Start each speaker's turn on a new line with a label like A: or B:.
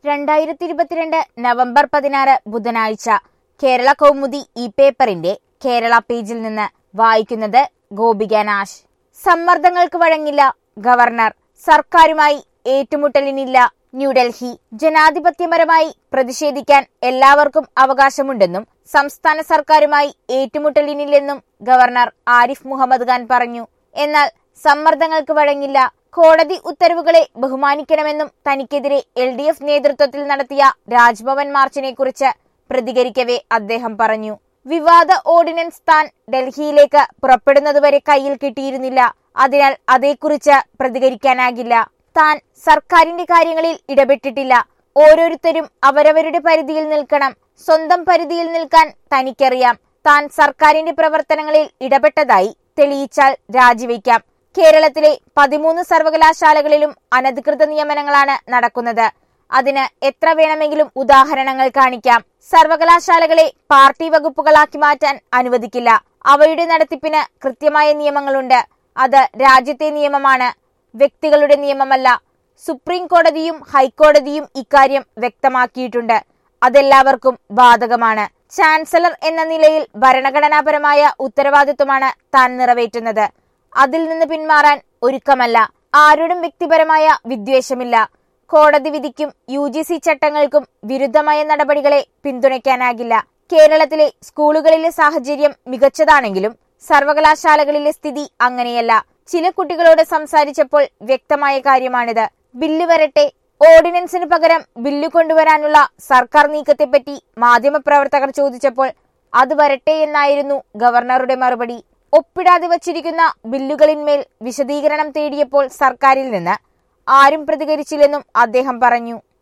A: രണ്ടായിരത്തി ഇരുപത്തിരണ്ട് നവംബർ പതിനാറ് ബുധനാഴ്ച കേരള കൗമുദി ഈ പേപ്പറിന്റെ കേരള പേജിൽ നിന്ന് വായിക്കുന്നത് ഗോപിക നാശ് സമ്മർദ്ദങ്ങൾക്ക് വഴങ്ങില്ല ഗവർണർ സർക്കാരുമായി ഏറ്റുമുട്ടലിനില്ല ന്യൂഡൽഹി ജനാധിപത്യപരമായി പ്രതിഷേധിക്കാൻ എല്ലാവർക്കും അവകാശമുണ്ടെന്നും സംസ്ഥാന സർക്കാരുമായി ഏറ്റുമുട്ടലിനില്ലെന്നും ഗവർണർ ആരിഫ് മുഹമ്മദ് ഖാൻ പറഞ്ഞു എന്നാൽ സമ്മർദ്ദങ്ങൾക്ക് വഴങ്ങില്ല കോടതി ഉത്തരവുകളെ ബഹുമാനിക്കണമെന്നും തനിക്കെതിരെ എൽ ഡി എഫ് നേതൃത്വത്തിൽ നടത്തിയ രാജ്ഭവൻ മാർച്ചിനെ കുറിച്ച് പ്രതികരിക്കവേ അദ്ദേഹം പറഞ്ഞു വിവാദ ഓർഡിനൻസ് താൻ ഡൽഹിയിലേക്ക് പുറപ്പെടുന്നതുവരെ കയ്യിൽ കിട്ടിയിരുന്നില്ല അതിനാൽ അതേക്കുറിച്ച് പ്രതികരിക്കാനാകില്ല താൻ സർക്കാരിന്റെ കാര്യങ്ങളിൽ ഇടപെട്ടിട്ടില്ല ഓരോരുത്തരും അവരവരുടെ പരിധിയിൽ നിൽക്കണം സ്വന്തം പരിധിയിൽ നിൽക്കാൻ തനിക്കറിയാം താൻ സർക്കാരിന്റെ പ്രവർത്തനങ്ങളിൽ ഇടപെട്ടതായി തെളിയിച്ചാൽ രാജിവെക്കാം കേരളത്തിലെ പതിമൂന്ന് സർവകലാശാലകളിലും അനധികൃത നിയമനങ്ങളാണ് നടക്കുന്നത് അതിന് എത്ര വേണമെങ്കിലും ഉദാഹരണങ്ങൾ കാണിക്കാം സർവകലാശാലകളെ പാർട്ടി വകുപ്പുകളാക്കി മാറ്റാൻ അനുവദിക്കില്ല അവയുടെ നടത്തിപ്പിന് കൃത്യമായ നിയമങ്ങളുണ്ട് അത് രാജ്യത്തെ നിയമമാണ് വ്യക്തികളുടെ നിയമമല്ല സുപ്രീം കോടതിയും ഹൈക്കോടതിയും ഇക്കാര്യം വ്യക്തമാക്കിയിട്ടുണ്ട് അതെല്ലാവർക്കും ബാധകമാണ് ചാൻസലർ എന്ന നിലയിൽ ഭരണഘടനാപരമായ ഉത്തരവാദിത്വമാണ് താൻ നിറവേറ്റുന്നത് അതിൽ നിന്ന് പിന്മാറാൻ ഒരുക്കമല്ല ആരോടും വ്യക്തിപരമായ വിദ്വേഷമില്ല കോടതി വിധിക്കും യു ജി സി ചട്ടങ്ങൾക്കും വിരുദ്ധമായ നടപടികളെ പിന്തുണയ്ക്കാനാകില്ല കേരളത്തിലെ സ്കൂളുകളിലെ സാഹചര്യം മികച്ചതാണെങ്കിലും സർവകലാശാലകളിലെ സ്ഥിതി അങ്ങനെയല്ല ചില കുട്ടികളോട് സംസാരിച്ചപ്പോൾ വ്യക്തമായ കാര്യമാണിത് ബില്ല് വരട്ടെ ഓർഡിനൻസിന് പകരം ബില്ല് കൊണ്ടുവരാനുള്ള സർക്കാർ നീക്കത്തെപ്പറ്റി മാധ്യമപ്രവർത്തകർ ചോദിച്ചപ്പോൾ അത് വരട്ടെ എന്നായിരുന്നു ഗവർണറുടെ മറുപടി ഒപ്പിടാതെ വച്ചിരിക്കുന്ന ബില്ലുകളിന്മേൽ വിശദീകരണം തേടിയപ്പോൾ സർക്കാരിൽ നിന്ന് ആരും പ്രതികരിച്ചില്ലെന്നും അദ്ദേഹം പറഞ്ഞു